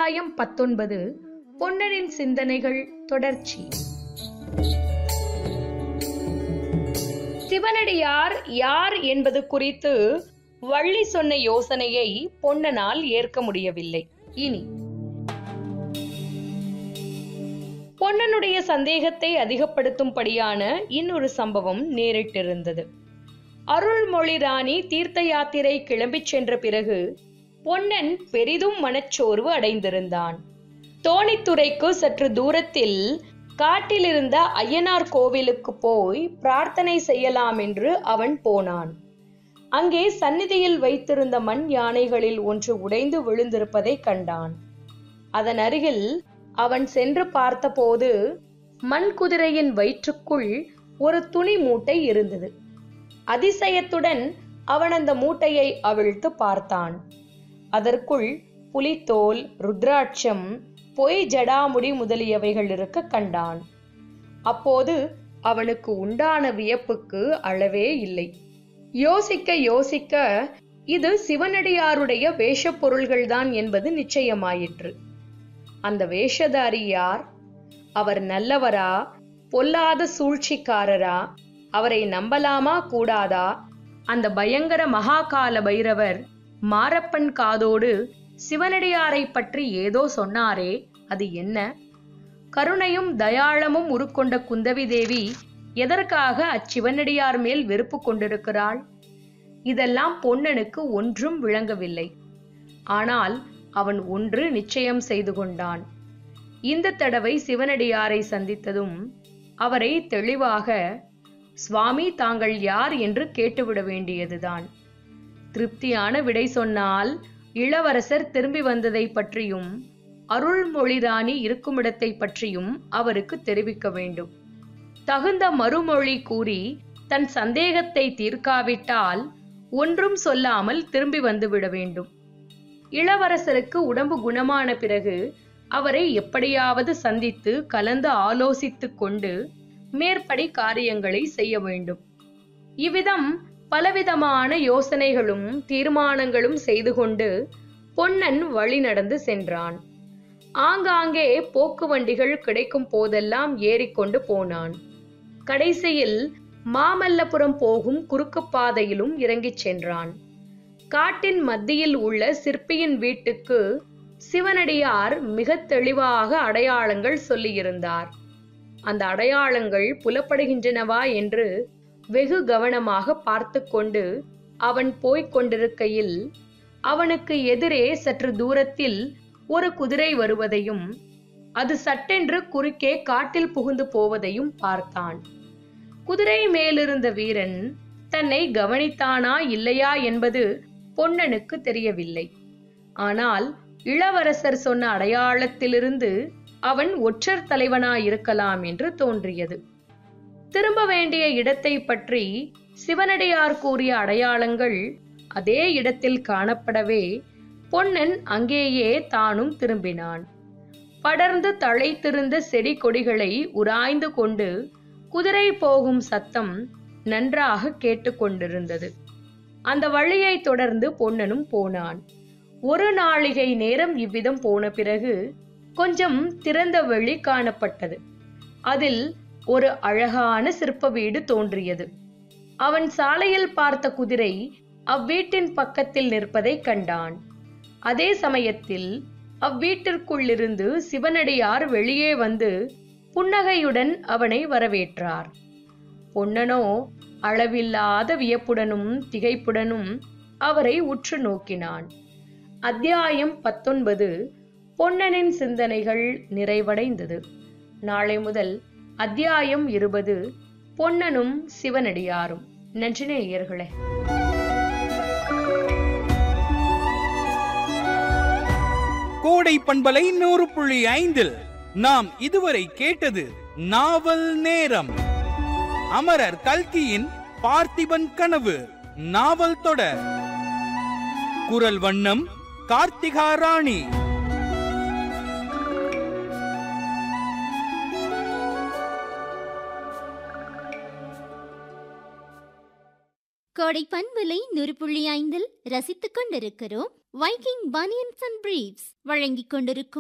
அத்தியாயம் பத்தொன்பது பொன்னனின் சிந்தனைகள் தொடர்ச்சி சிவனடியார் யார் என்பது குறித்து வள்ளி சொன்ன யோசனையை பொன்னனால் ஏற்க முடியவில்லை இனி பொன்னனுடைய சந்தேகத்தை அதிகப்படுத்தும்படியான இன்னொரு சம்பவம் நேரிட்டிருந்தது அருள்மொழி ராணி தீர்த்த யாத்திரை கிளம்பிச் சென்ற பிறகு பொன்னன் பெரிதும் மனச்சோர்வு அடைந்திருந்தான் தோணித்துறைக்கு சற்று தூரத்தில் காட்டிலிருந்த ஐயனார் கோவிலுக்கு போய் பிரார்த்தனை செய்யலாம் என்று அவன் போனான் அங்கே சந்நிதியில் வைத்திருந்த மண் யானைகளில் ஒன்று உடைந்து விழுந்திருப்பதை கண்டான் அதன் அருகில் அவன் சென்று பார்த்தபோது மண் குதிரையின் வயிற்றுக்குள் ஒரு துணி மூட்டை இருந்தது அதிசயத்துடன் அவன் அந்த மூட்டையை அவிழ்த்து பார்த்தான் அதற்குள் புலித்தோல் ருத்ராட்சம் பொய் ஜடாமுடி முதலியவைகள் இருக்க கண்டான் அப்போது அவனுக்கு உண்டான வியப்புக்கு அளவே இல்லை யோசிக்க யோசிக்க இது சிவனடியாருடைய வேஷப் பொருள்கள்தான் என்பது நிச்சயமாயிற்று அந்த வேஷதாரி யார் அவர் நல்லவரா பொல்லாத சூழ்ச்சிக்காரரா அவரை நம்பலாமா கூடாதா அந்த பயங்கர மகாகால பைரவர் மாரப்பன் காதோடு சிவனடியாரை பற்றி ஏதோ சொன்னாரே அது என்ன கருணையும் தயாளமும் உருக்கொண்ட குந்தவி தேவி எதற்காக அச்சிவனடியார் மேல் வெறுப்பு கொண்டிருக்கிறாள் இதெல்லாம் பொன்னனுக்கு ஒன்றும் விளங்கவில்லை ஆனால் அவன் ஒன்று நிச்சயம் செய்து கொண்டான் இந்த தடவை சிவனடியாரை சந்தித்ததும் அவரை தெளிவாக சுவாமி தாங்கள் யார் என்று கேட்டுவிட வேண்டியதுதான் திருப்தியான விடை சொன்னால் இளவரசர் திரும்பி வந்ததை பற்றியும் அருள்மொழிராணி இருக்குமிடத்தை பற்றியும் அவருக்கு தெரிவிக்க வேண்டும் தகுந்த மறுமொழி கூறி தன் சந்தேகத்தை தீர்க்காவிட்டால் ஒன்றும் சொல்லாமல் திரும்பி வந்துவிட வேண்டும் இளவரசருக்கு உடம்பு குணமான பிறகு அவரை எப்படியாவது சந்தித்து கலந்து ஆலோசித்துக் கொண்டு மேற்படி காரியங்களை செய்ய வேண்டும் இவ்விதம் பலவிதமான யோசனைகளும் தீர்மானங்களும் செய்து கொண்டு பொன்னன் வழி நடந்து சென்றான் ஆங்காங்கே போக்கு வண்டிகள் கிடைக்கும் போதெல்லாம் ஏறிக்கொண்டு போனான் கடைசியில் மாமல்லபுரம் போகும் குறுக்கு பாதையிலும் இறங்கிச் சென்றான் காட்டின் மத்தியில் உள்ள சிற்பியின் வீட்டுக்கு சிவனடியார் மிக தெளிவாக அடையாளங்கள் சொல்லியிருந்தார் அந்த அடையாளங்கள் புலப்படுகின்றனவா என்று வெகு கவனமாக பார்த்து கொண்டு அவன் போய்க் கொண்டிருக்கையில் அவனுக்கு எதிரே சற்று தூரத்தில் ஒரு குதிரை வருவதையும் அது சட்டென்று குறுக்கே காட்டில் புகுந்து போவதையும் பார்த்தான் குதிரை மேலிருந்த வீரன் தன்னை கவனித்தானா இல்லையா என்பது பொன்னனுக்கு தெரியவில்லை ஆனால் இளவரசர் சொன்ன அடையாளத்திலிருந்து அவன் ஒற்றர் தலைவனாயிருக்கலாம் என்று தோன்றியது திரும்ப வேண்டிய இடத்தை பற்றி சிவனடியார் கூறிய அடையாளங்கள் அதே இடத்தில் காணப்படவே பொன்னன் அங்கேயே தானும் திரும்பினான் படர்ந்து தழைத்திருந்த செடி கொடிகளை உராய்ந்து கொண்டு குதிரை போகும் சத்தம் நன்றாக கேட்டுக்கொண்டிருந்தது அந்த வழியை தொடர்ந்து பொன்னனும் போனான் ஒரு நாளிகை நேரம் இவ்விதம் போன பிறகு கொஞ்சம் திறந்த வெளி காணப்பட்டது அதில் ஒரு அழகான சிற்ப வீடு தோன்றியது அவன் சாலையில் பார்த்த குதிரை அவ்வீட்டின் பக்கத்தில் நிற்பதை கண்டான் அதே சமயத்தில் அவ்வீட்டிற்குள்ளிருந்து சிவனடியார் வெளியே வந்து புன்னகையுடன் அவனை வரவேற்றார் பொன்னனோ அளவில்லாத வியப்புடனும் திகைப்புடனும் அவரை உற்று நோக்கினான் அத்தியாயம் பத்தொன்பது பொன்னனின் சிந்தனைகள் நிறைவடைந்தது நாளை முதல் அத்தியாயம் இருபது பொன்னனும் சிவனடியாரும் நன்றி நேயர்களே கோடை பண்பலை நூறு புள்ளி ஐந்தில் நாம் இதுவரை கேட்டது நாவல் நேரம் அமரர் கல்கியின் பார்த்திபன் கனவு நாவல் தொடர் குரல் வண்ணம் கார்த்திகா ராணி கோடை பண்பலை நூறு புள்ளி ஐந்தில் ரசித்துக் கொண்டிருக்கிறோம் வைக்கிங் பனியன்ஸ் அண்ட் பிரீவ்ஸ் வழங்கிக் கொண்டிருக்கும்